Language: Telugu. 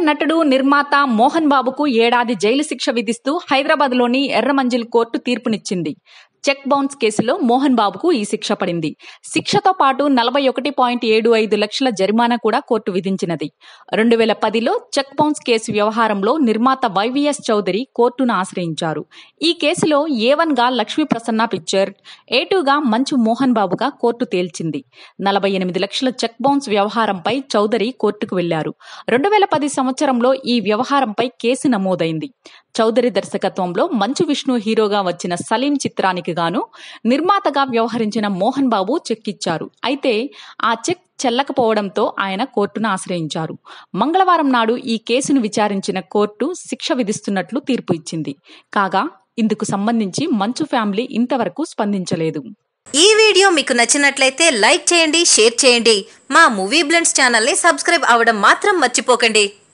నటుడు నిర్మాత మోహన్ బాబుకు ఏడాది జైలు శిక్ష విధిస్తూ హైదరాబాద్లోని ఎర్రమంజిల్ కోర్టు తీర్పునిచ్చింది చెక్ బౌన్స్ కేసులో మోహన్ బాబుకు ఈ శిక్ష పడింది శిక్షతో పాటు నలభై ఒకటి పాయింట్ ఏడు ఐదు లక్షల జరిమానా కూడా కోర్టు విధించినది రెండు వేల పదిలో చెక్ బౌన్స్ కేసు వ్యవహారంలో నిర్మాత వైవిఎస్ చౌదరి కోర్టును ఆశ్రయించారు ఈ కేసులో ఏ వన్ గా లక్ష్మీ ప్రసన్న పిక్చర్ ఏ టూగా మంచు మోహన్ బాబుగా కోర్టు తేల్చింది నలభై ఎనిమిది లక్షల చెక్ బౌన్స్ వ్యవహారంపై చౌదరి కోర్టుకు వెళ్లారు రెండు వేల పది సంవత్సరంలో ఈ వ్యవహారంపై కేసు నమోదైంది చౌదరి దర్శకత్వంలో మంచు విష్ణు హీరోగా వచ్చిన సలీం చిత్రానికి గాను నిర్మాతగా వ్యవహరించిన మోహన్ బాబు చెక్ ఇచ్చారు అయితే ఆ చెక్ చెల్లకపోవడంతో ఆయన కోర్టును ఆశ్రయించారు మంగళవారం నాడు ఈ కేసును విచారించిన కోర్టు శిక్ష విధిస్తున్నట్లు తీర్పు ఇచ్చింది కాగా ఇందుకు సంబంధించి మంచు ఫ్యామిలీ ఇంతవరకు స్పందించలేదు ఈ వీడియో మీకు నచ్చినట్లయితే లైక్ చేయండి షేర్ చేయండి మా మూవీ బ్లెండ్స్ ఛానల్ని సబ్స్క్రైబ్ అవ్వడం మాత్రం మర్చిపోకండి